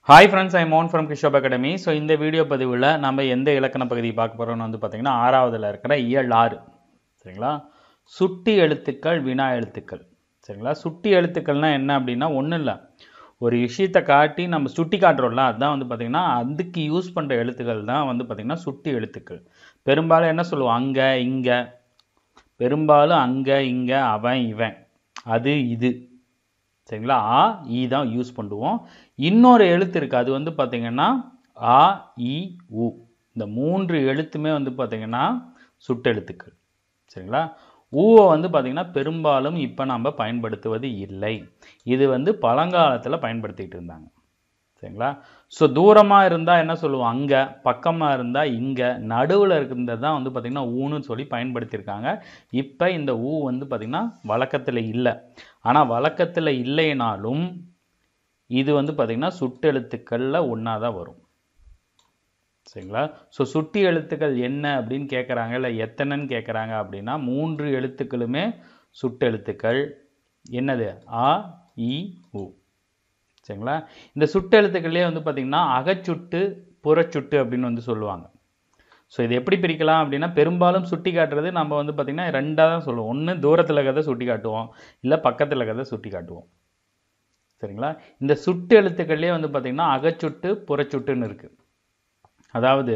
hi friends I மோன் from கிஷோப் academy so இந்த வீடியோ பதிவில் நம்ம எந்த இலக்கண பகுதி பார்க்க போகிறோம்னு வந்து பார்த்தீங்கன்னா ஆறாவதுல இருக்கிற இயல் ஆறு சரிங்களா சுட்டி எழுத்துக்கள் வினா எழுத்துக்கள் சரிங்களா சுட்டி எழுத்துக்கள்னா என்ன அப்படின்னா ஒன்றும் இல்லை ஒரு விஷயத்தை காட்டி நம்ம சுட்டி காட்டுறோம்ல அதுதான் வந்து பார்த்திங்கன்னா அதுக்கு யூஸ் பண்ணுற எழுத்துக்கள் தான் வந்து பார்த்திங்கன்னா சுட்டி எழுத்துக்கள் பெரும்பாலும் என்ன சொல்லுவோம் அங்கே இங்கே பெரும்பாலும் அங்கே இங்கே அவன் இவன் அது இது சரிங்களா ஆ இ தான் யூஸ் பண்ணுவோம் இன்னொரு எழுத்து இருக்குது அது வந்து பார்த்திங்கன்னா ஆ இ உ இந்த மூன்று எழுத்துமே வந்து பார்த்திங்கன்னா சுட்டெழுத்துக்கள் சரிங்களா ஊவை வந்து பார்த்திங்கன்னா பெரும்பாலும் இப்போ நம்ம பயன்படுத்துவது இல்லை இது வந்து பழங்காலத்தில் பயன்படுத்திக்கிட்டு இருந்தாங்க சரிங்களா ஸோ தூரமாக இருந்தால் என்ன சொல்லுவோம் அங்கே பக்கமாக இருந்தால் இங்கே நடுவில் இருக்கிறது தான் வந்து பார்த்திங்கன்னா ஊன்னு சொல்லி பயன்படுத்தியிருக்காங்க இப்போ இந்த ஊ வந்து பார்த்திங்கன்னா வழக்கத்தில் இல்லை ஆனால் வழக்கத்தில் இல்லைனாலும் இது வந்து பார்த்திங்கன்னா சுட்டெழுத்துக்களில் ஒன்றா தான் வரும் சரிங்களா ஸோ சுட்டி எழுத்துக்கள் என்ன அப்படின்னு கேட்குறாங்க இல்லை எத்தனைன்னு கேட்குறாங்க அப்படின்னா மூன்று எழுத்துக்களுமே சுட்டெழுத்துக்கள் என்னது ஆ இ உ சரிங்களா இந்த சுட்டெழுத்துக்கள்லேயே வந்து பார்த்திங்கன்னா அகச்சுட்டு புறச்சுட்டு அப்படின்னு வந்து சொல்லுவாங்க ஸோ இது எப்படி பிரிக்கலாம் அப்படின்னா பெரும்பாலும் சுட்டி காட்டுறது நம்ம வந்து பார்த்திங்கன்னா ரெண்டாக தான் சொல்லுவோம் ஒன்று தூரத்தில் கதை சுட்டி காட்டுவோம் இல்லை பக்கத்தில் கதை சுட்டி காட்டுவோம் சரிங்களா இந்த சுட்டு எழுத்துக்கள்லேயே வந்து பார்த்திங்கன்னா அகச்சுட்டு புறச்சுட்டுன்னு இருக்குது அதாவது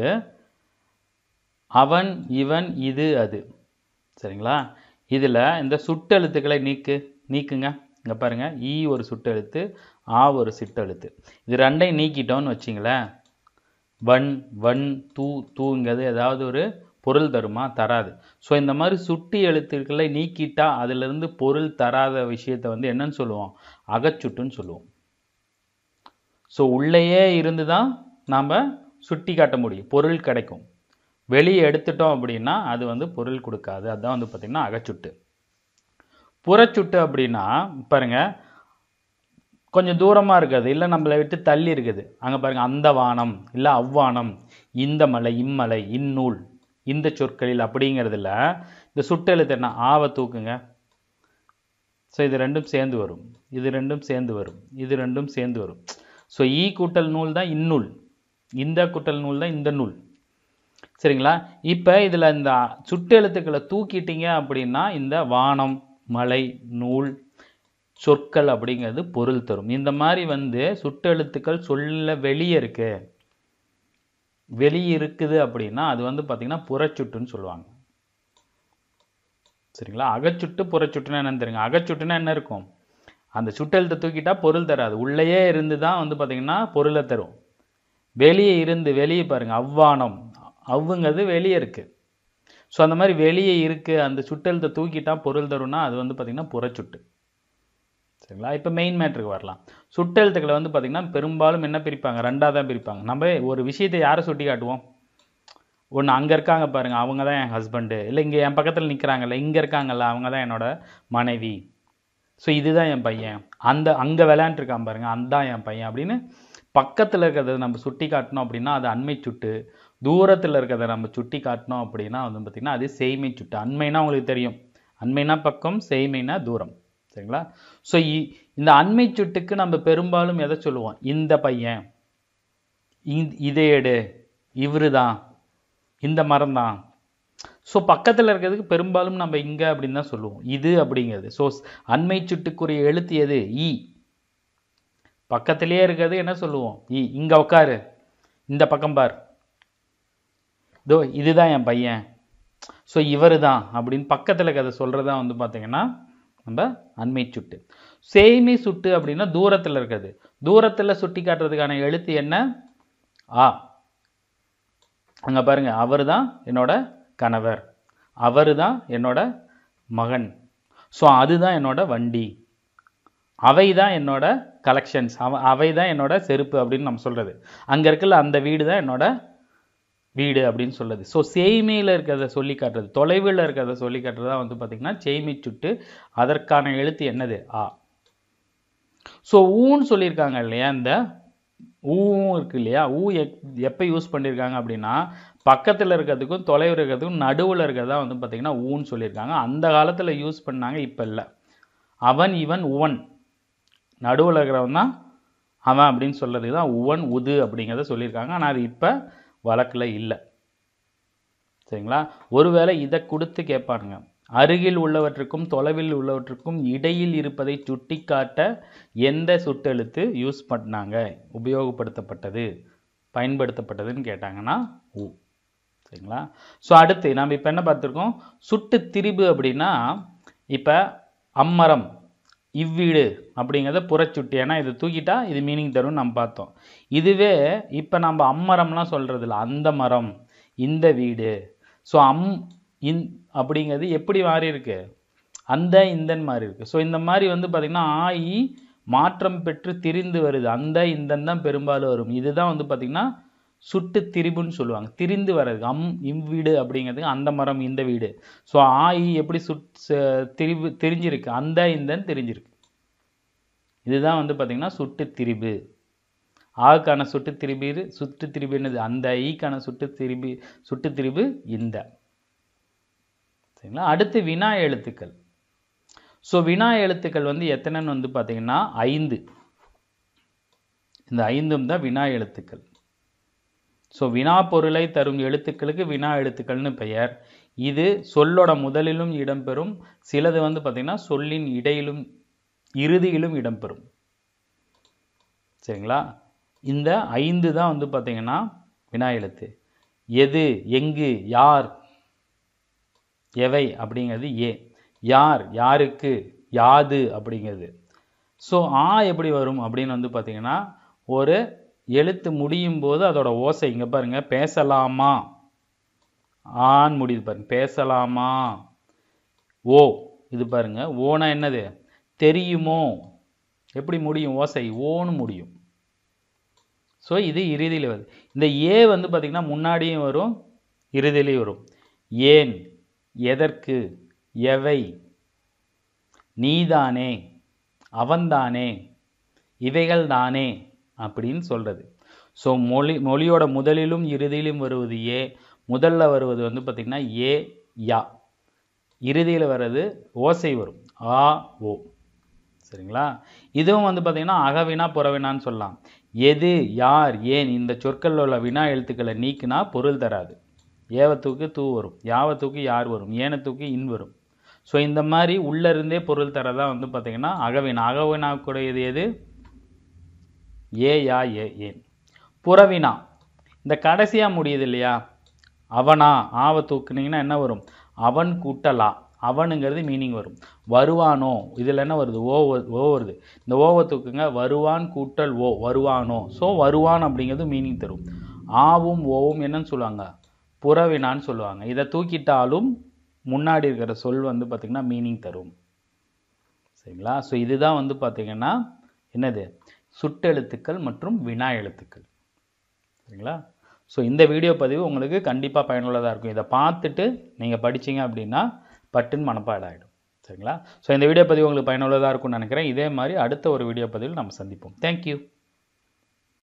அவன் இவன் இது அது சரிங்களா இதில் இந்த சுட்டெழுத்துக்களை நீக்கு நீக்குங்க இங்கே பாருங்கள் ஈ ஒரு சுட்டெழுத்து ஆ ஒரு சிட்டெழுத்து இது ரெண்டையும் நீக்கிட்டோன்னு வச்சிங்களேன் வன் வன் தூ தூங்கிறது ஏதாவது ஒரு பொருள் தருமா தராது ஸோ இந்த மாதிரி சுட்டி எழுத்துக்களை நீக்கிட்டா அதிலிருந்து பொருள் தராத விஷயத்தை வந்து என்னன்னு சொல்லுவோம் அகச்சுட்டுன்னு சொல்லுவோம் ஸோ உள்ளேயே இருந்து தான் நாம் சுட்டி காட்ட முடியும் பொருள் கிடைக்கும் வெளியே எடுத்துட்டோம் அப்படின்னா அது வந்து பொருள் கொடுக்காது அதுதான் வந்து பார்த்திங்கன்னா அகச்சுட்டு புறச்சுட்டு அப்படின்னா பாருங்க கொஞ்சம் தூரமாக இருக்குது இல்லை நம்மளை விட்டு தள்ளி இருக்குது அங்கே பாருங்கள் அந்த வானம் இல்லை அவ்வானம் இந்த மலை இம்மலை இந்நூல் இந்த சொற்களில் அப்படிங்கிறதுல இந்த சுட்டெழுத்து என்ன ஆவை தூக்குங்க ஸோ இது ரெண்டும் சேர்ந்து வரும் இது ரெண்டும் சேர்ந்து வரும் இது ரெண்டும் சேர்ந்து வரும் ஸோ ஈ கூட்டல் நூல் தான் இந்நூல் இந்த கூட்டல் நூல் தான் இந்த நூல் சரிங்களா இப்போ இதில் இந்த சுட்டெழுத்துக்களை தூக்கிட்டீங்க அப்படின்னா இந்த வானம் மலை நூல் சொற்கள் அப்படிங்கிறது பொருள் தரும் இந்த மாதிரி வந்து சுட்டெழுத்துக்கள் சொல்ல வெளியே இருக்கு வெளியே இருக்குது அப்படின்னா அது வந்து பார்த்திங்கன்னா புறச்சுட்டுன்னு சொல்லுவாங்க சரிங்களா அகச்சுட்டு புறச்சுட்டுன்னா என்னன்னு தெரியுங்க அகச்சுட்டுன்னா என்ன இருக்கும் அந்த சுட்டெழுத்தை தூக்கிட்டா பொருள் தராது உள்ளேயே இருந்து தான் வந்து பார்த்திங்கன்னா பொருளை தரும் வெளியே இருந்து வெளியே பாருங்கள் அவ்வானம் அவ்வுங்கிறது வெளியே இருக்குது ஸோ அந்த மாதிரி வெளியே இருக்குது அந்த சுட்டெழுத்தை தூக்கிட்டா பொருள் தரும்னா அது வந்து பார்த்திங்கன்னா புறச்சுட்டு சரிங்களா இப்போ மெயின் மேட்ருக்கு வரலாம் சுட்டெழுத்துக்களை வந்து பார்த்திங்கன்னா பெரும்பாலும் என்ன பிரிப்பாங்க ரெண்டாக தான் பிரிப்பாங்க நம்ம ஒரு விஷயத்தை யாரை சுட்டி காட்டுவோம் ஒன்று அங்கே இருக்காங்க பாருங்கள் அவங்க தான் என் ஹஸ்பண்டு இல்லை இங்கே என் பக்கத்தில் நிற்கிறாங்கல்ல இங்கே இருக்காங்கல்ல அவங்க தான் என்னோட மனைவி ஸோ இதுதான் என் பையன் அந்த அங்கே விளையாண்டுருக்கான் பாருங்கள் அதுதான் என் பையன் அப்படின்னு பக்கத்தில் இருக்கிறத நம்ம சுட்டி காட்டினோம் அப்படின்னா அது அண்மை சுட்டு தூரத்தில் இருக்கிறத நம்ம சுட்டி காட்டினோம் அப்படின்னா வந்து பார்த்திங்கன்னா அது செய்மை சுட்டு அண்மைனா உங்களுக்கு தெரியும் அண்மைனா பக்கம் செய்மைனா தூரம் சரிங்களா ஸோ இந்த அண்மை சுட்டுக்கு நம்ம பெரும்பாலும் எதை சொல்லுவோம் இந்த பையன் இதே எடு இவரு தான் இந்த மரம் தான் ஸோ பக்கத்தில் இருக்கிறதுக்கு பெரும்பாலும் நம்ம இங்கே அப்படின்னு தான் சொல்லுவோம் இது அப்படிங்கிறது ஸோ அண்மை சுட்டுக்குரிய எழுத்து எது ஈ பக்கத்திலேயே இருக்கிறது என்ன சொல்லுவோம் ஈ இங்கே உட்காரு இந்த பக்கம் பார் இதோ இதுதான் என் பையன் ஸோ இவர் தான் அப்படின்னு பக்கத்தில் இருக்கிறத சொல்கிறதா வந்து பார்த்தீங்கன்னா நம்ம அண்மை சுட்டு சேய்மை சுட்டு அப்படின்னா தூரத்தில் இருக்கிறது தூரத்தில் சுட்டி காட்டுறதுக்கான எழுத்து என்ன ஆ அங்கே பாருங்க அவர் தான் என்னோட கணவர் அவர் தான் என்னோட மகன் ஸோ அதுதான் என்னோட வண்டி அவை தான் என்னோட கலெக்ஷன்ஸ் அவ அவை தான் என்னோட செருப்பு அப்படின்னு நம்ம சொல்கிறது அங்கே இருக்கல அந்த வீடு தான் என்னோட வீடு அப்படின்னு சொல்லுது ஸோ சேய்மையில் இருக்கிறத சொல்லி காட்டுறது தொலைவில் இருக்கிறத சொல்லி காட்டுறதா வந்து பார்த்திங்கன்னா சேய்மை சுட்டு அதற்கான எழுத்து என்னது ஆ ஸோ ஊன்னு சொல்லியிருக்காங்க இல்லையா இந்த ஊவும் இருக்கு இல்லையா ஊ எப் எப்போ யூஸ் பண்ணியிருக்காங்க அப்படின்னா பக்கத்தில் இருக்கிறதுக்கும் தொலைவில் இருக்கிறதுக்கும் நடுவில் இருக்கிறதா வந்து பார்த்திங்கன்னா ஊன்னு சொல்லியிருக்காங்க அந்த காலத்தில் யூஸ் பண்ணாங்க இப்போ இல்லை அவன் இவன் உவன் நடுவில் இருக்கிறவன் தான் அவன் அப்படின்னு சொல்கிறதுக்கு தான் உவன் உது அப்படிங்கிறத சொல்லியிருக்காங்க ஆனால் அது இப்போ வழக்கில் இல்லை சரிங்களா ஒருவேளை இதை கொடுத்து கேட்பானுங்க அருகில் உள்ளவற்றுக்கும் தொலைவில் உள்ளவற்றுக்கும் இடையில் இருப்பதை சுட்டிக்காட்ட எந்த சுட்டெழுத்து யூஸ் பண்ணாங்க உபயோகப்படுத்தப்பட்டது பயன்படுத்தப்பட்டதுன்னு கேட்டாங்கன்னா உ சரிங்களா ஸோ அடுத்து நம்ம இப்போ என்ன பார்த்துருக்கோம் சுட்டு திரிபு அப்படின்னா இப்போ அம்மரம் இவ்வீடு அப்படிங்கிறத புறச்சுட்டி ஏன்னா இது தூக்கிட்டா இது மீனிங் தரும்னு நம்ம பார்த்தோம் இதுவே இப்போ நம்ம அம்மரம்லாம் சொல்கிறது இல்லை அந்த மரம் இந்த வீடு ஸோ அம் இன் அப்படிங்கிறது எப்படி மாறி இருக்கு அந்த இந்தன் மாதிரி இருக்கு ஸோ இந்த மாதிரி வந்து பார்த்திங்கன்னா ஆயி மாற்றம் பெற்று திரிந்து வருது அந்த இந்தன் தான் பெரும்பாலும் வரும் இதுதான் வந்து பார்த்திங்கன்னா சுட்டு திரிபுன்னு சொல்லுவாங்க திரிந்து வர்றது அம் இவ்வீடு அப்படிங்கிறதுக்கு அந்த மரம் இந்த வீடு ஸோ ஆயி எப்படி சுட் ச- திரிபு திரிஞ்சிருக்கு அந்த இந்தன் தெரிஞ்சிருக்கு இதுதான் வந்து பார்த்திங்கன்னா சுட்டு திரிபு ஆக்கான சுட்டு திரிபு சுட்டு திரிபு என்னது அந்த ஈக்கான சுட்டு திரிபு சுட்டு திரிபு இந்த சரிங்களா அடுத்து வினா எழுத்துக்கள் ஸோ வினா எழுத்துக்கள் வந்து எத்தனைன்னு வந்து பார்த்தீங்கன்னா ஐந்து இந்த ஐந்தும் தான் வினா எழுத்துக்கள் ஸோ வினா பொருளை தரும் எழுத்துக்களுக்கு வினா எழுத்துக்கள்னு பெயர் இது சொல்லோட முதலிலும் இடம்பெறும் சிலது வந்து பார்த்தீங்கன்னா சொல்லின் இடையிலும் இறுதியிலும் இடம்பெறும் சரிங்களா இந்த ஐந்து தான் வந்து பார்த்தீங்கன்னா வினா எழுத்து எது எங்கு யார் எவை அப்படிங்கிறது ஏ யார் யாருக்கு யாது அப்படிங்கிறது ஸோ ஆ எப்படி வரும் அப்படின்னு வந்து பார்த்தீங்கன்னா ஒரு எழுத்து முடியும் போது அதோட ஓசை இங்கே பாருங்க பேசலாமா ஆண் முடியுது பாருங்க பேசலாமா ஓ இது பாருங்க ஓனா என்னது தெரியுமோ எப்படி முடியும் ஓசை ஓன்னு முடியும் ஸோ இது இறுதியில் வருது இந்த ஏ வந்து பார்த்திங்கன்னா முன்னாடியும் வரும் இறுதியிலையும் வரும் ஏன் எதற்கு எவை நீதானே அவன்தானே இவைகள் தானே அப்படின்னு சொல்கிறது ஸோ மொழி மொழியோட முதலிலும் இறுதியிலும் வருவது ஏ முதல்ல வருவது வந்து பார்த்திங்கன்னா ஏ யா இறுதியில் வர்றது ஓசை வரும் ஆ ஓ சரிங்களா இதுவும் வந்து பார்த்திங்கன்னா அகவினா புறவினான்னு சொல்லலாம் எது யார் ஏன் இந்த சொற்களில் உள்ள வினா எழுத்துக்களை நீக்கினா பொருள் தராது ஏவத்துக்கு தூ வரும் யாவத்துக்கு யார் வரும் ஏனத்துக்கு இன் வரும் ஸோ இந்த மாதிரி உள்ள இருந்தே பொருள் தரதா வந்து பார்த்திங்கன்னா அகவினா அகவினாக்குடையது எது ஏ யா ஏ ஏன் புறவினா இந்த கடைசியாக முடியுது இல்லையா அவனா ஆவ தூக்குனீங்கன்னா என்ன வரும் அவன் கூட்டலா அவனுங்கிறது மீனிங் வரும் வருவானோ இதில் என்ன வருது ஓ வ- ஓ வருது இந்த ஓவை தூக்குங்க வருவான் கூட்டல் ஓ வருவானோ ஸோ வருவான் அப்படிங்கிறது மீனிங் தரும் ஆவும் ஓவும் என்னன்னு சொல்லுவாங்க புறவினான்னு சொல்லுவாங்க இதை தூக்கிட்டாலும் முன்னாடி இருக்கிற சொல் வந்து பார்த்திங்கன்னா மீனிங் தரும் சரிங்களா ஸோ இதுதான் வந்து பார்த்திங்கன்னா என்னது சுட்டெழுத்துக்கள் மற்றும் வினா எழுத்துக்கள் சரிங்களா ஸோ இந்த வீடியோ பதிவு உங்களுக்கு கண்டிப்பாக பயனுள்ளதாக இருக்கும் இதை பார்த்துட்டு நீங்கள் படிச்சீங்க அப்படின்னா பட்டுன்னு மனப்பாடம் ஆகிடும் சரிங்களா ஸோ இந்த வீடியோ பதிவு உங்களுக்கு பயனுள்ளதாக இருக்கும்னு நினைக்கிறேன் இதே மாதிரி அடுத்த ஒரு வீடியோ பதிவில் நம்ம சந்திப்போம் தேங்க்யூ